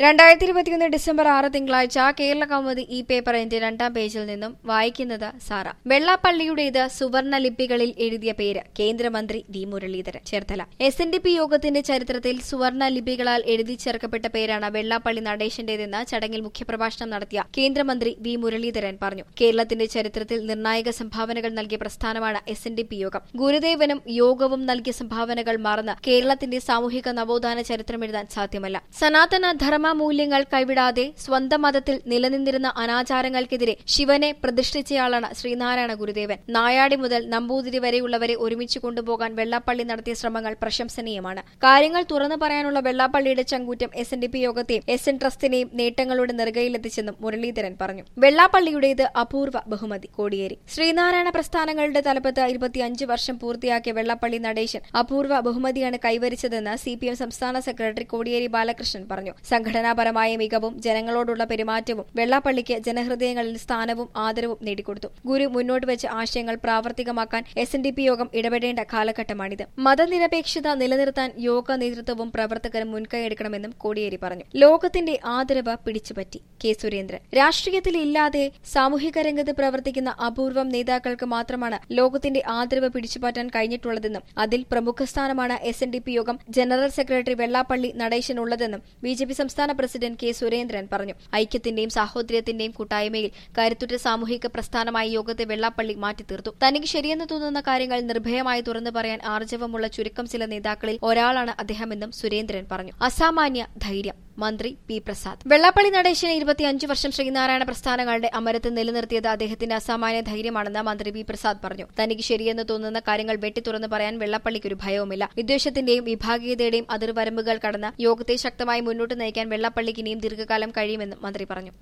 രണ്ടായിരത്തി ഇരുപത്തിയൊന്ന് ഡിസംബർ ആറ് തിങ്കളാഴ്ച കേരള കൗമുദി ഈ പേപ്പറിന്റെ രണ്ടാം പേജിൽ നിന്നും വായിക്കുന്നത് സാറ വെള്ളാപ്പള്ളിയുടേത് സുവർണ ലിപികളിൽ എഴുതിയ പേര് കേന്ദ്രമന്ത്രി V Muraleedharan Cherthala S N D P യോഗത്തിന്റെ ചരിത്രത്തിൽ സുവർണ ലിപികളാൽ എഴുതി ചേർക്കപ്പെട്ട പേരാണ് വെള്ളാപ്പള്ളി നടേശന്റേതെന്ന് ചടങ്ങിൽ മുഖ്യപ്രഭാഷണം നടത്തിയ കേന്ദ്രമന്ത്രി വി മുരളീധരൻ പറഞ്ഞു കേരളത്തിന്റെ ചരിത്രത്തിൽ നിർണായക സംഭാവനകൾ നൽകിയ പ്രസ്ഥാനമാണ് എസ് എൻ ഡി പി യോഗം ഗുരുദേവനും യോഗവും നൽകിയ സംഭാവനകൾ മറന്ന് കേരളത്തിന്റെ സാമൂഹിക നവോത്ഥാന ചരിത്രമെഴുതാൻ സാധ്യമല്ല സനാതന ധർമ്മ മൂല്യങ്ങൾ കൈവിടാതെ സ്വന്തം മതത്തിൽ നിലനിന്നിരുന്ന അനാചാരങ്ങൾക്കെതിരെ ശിവനെ പ്രതിഷ്ഠിച്ചയാളാണ് ശ്രീനാരായണ ഗുരുദേവൻ നായാടി മുതൽ നമ്പൂതിരി വരെയുള്ളവരെ ഒരുമിച്ച് കൊണ്ടുപോകാൻ വെള്ളാപ്പള്ളി നടത്തിയ ശ്രമങ്ങൾ പ്രശംസനീയമാണ് കാര്യങ്ങൾ തുറന്നു പറയാനുള്ള വെള്ളാപ്പള്ളിയുടെ ചങ്കൂറ്റം എസ് എൻ ഡി പി യോഗത്തെയും എസ് എൻ ട്രസ്റ്റിനെയും നേട്ടങ്ങളുടെ നെറുകയിലെത്തിച്ചെന്നും മുരളീധരൻ പറഞ്ഞു വെള്ളാപ്പള്ളിയുടേത് അപൂർവ ബഹുമതി കോടിയേരി ശ്രീനാരായണ പ്രസ്ഥാനങ്ങളുടെ തലപ്പത്ത് ഇരുപത്തിയഞ്ച് വർഷം പൂർത്തിയാക്കിയ വെള്ളാപ്പള്ളി നടേശൻ അപൂർവ ബഹുമതിയാണ് കൈവരിച്ചതെന്ന് സി പി എം സംസ്ഥാന സെക്രട്ടറി കോടിയേരി ബാലകൃഷ്ണൻ പറഞ്ഞു സംഘടനാപരമായ മികവും ജനങ്ങളോടുള്ള പെരുമാറ്റവും വെള്ളാപ്പള്ളിക്ക് ജനഹൃദയങ്ങളിൽ സ്ഥാനവും ആദരവും നേടിക്കൊടുത്തു ഗുരു മുന്നോട്ട് വെച്ച ആശയങ്ങൾ പ്രാവർത്തികമാക്കാൻ എസ് എൻ ഡി പി യോഗം ഇടപെടേണ്ട കാലഘട്ടമാണിത് മതനിരപേക്ഷത നിലനിർത്താൻ യോഗ നേതൃത്വവും പ്രവർത്തകരും മുൻകൈയെടുക്കണമെന്നും കോടിയേരി പറഞ്ഞു ലോകത്തിന്റെ ആദരവ് പിടിച്ചുപറ്റി കെ സുരേന്ദ്രൻ രാഷ്ട്രീയത്തിൽ ഇല്ലാതെ സാമൂഹിക രംഗത്ത് പ്രവർത്തിക്കുന്ന അപൂർവം നേതാക്കൾക്ക് മാത്രമാണ് ലോകത്തിന്റെ ആദരവ് പിടിച്ചുപറ്റാൻ കഴിഞ്ഞിട്ടുള്ളതെന്നും അതിൽ പ്രമുഖ സ്ഥാനമാണ് എസ് എൻ ഡി പി യോഗം ജനറൽ സെക്രട്ടറി വെള്ളാപ്പള്ളി നടേശനുള്ളതെന്നും ബി ജെ പി സംസ്ഥാന പ്രസിഡന്റ് കെ സുരേന്ദ്രൻ പറഞ്ഞു ഐക്യത്തിന്റെയും സാഹോദര്യത്തിന്റെയും കൂട്ടായ്മയിൽ കരുത്തുറ്റ സാമൂഹിക പ്രസ്ഥാനമായി യോഗത്തെ വെള്ളാപ്പള്ളി മാറ്റിത്തീർത്തു തനിക്ക് ശരിയെന്ന് തോന്നുന്ന കാര്യങ്ങൾ നിർഭയമായി തുറന്നു പറയാൻ ആർജവമുള്ള ചുരുക്കം ചില നേതാക്കളിൽ ഒരാളാണ് അദ്ദേഹമെന്നും സുരേന്ദ്രൻ പറഞ്ഞു അസാമാന്യ ധൈര്യം മന്ത്രി പി പ്രസാദ് വെള്ളാപ്പള്ളി നടേശന് ഇരുപത്തിയഞ്ച് വർഷം ശ്രീനാരായണ പ്രസ്ഥാനങ്ങളുടെ അമരത്ത് നിലനിർത്തിയത് അദ്ദേഹത്തിന്റെ അസാമാന്യ ധൈര്യമാണെന്ന് മന്ത്രി പി പ്രസാദ് പറഞ്ഞു തനിക്ക് ശരിയെന്ന് തോന്നുന്ന കാര്യങ്ങൾ വെട്ടിത്തുറന്ന് പറയാൻ വെള്ളാപ്പള്ളിക്കൊരു ഭയവുമില്ല വിദ്വേഷത്തിന്റെയും വിഭാഗീയതയുടെയും അതിർവരമ്പുകൾ കടന്ന് യോഗത്തെ ശക്തമായി മുന്നോട്ട് നയിക്കാൻ വെള്ളാപ്പള്ളിക്ക് ഇനിയും ദീർഘകാലം കഴിയുമെന്നും മന്ത്രി പറഞ്ഞു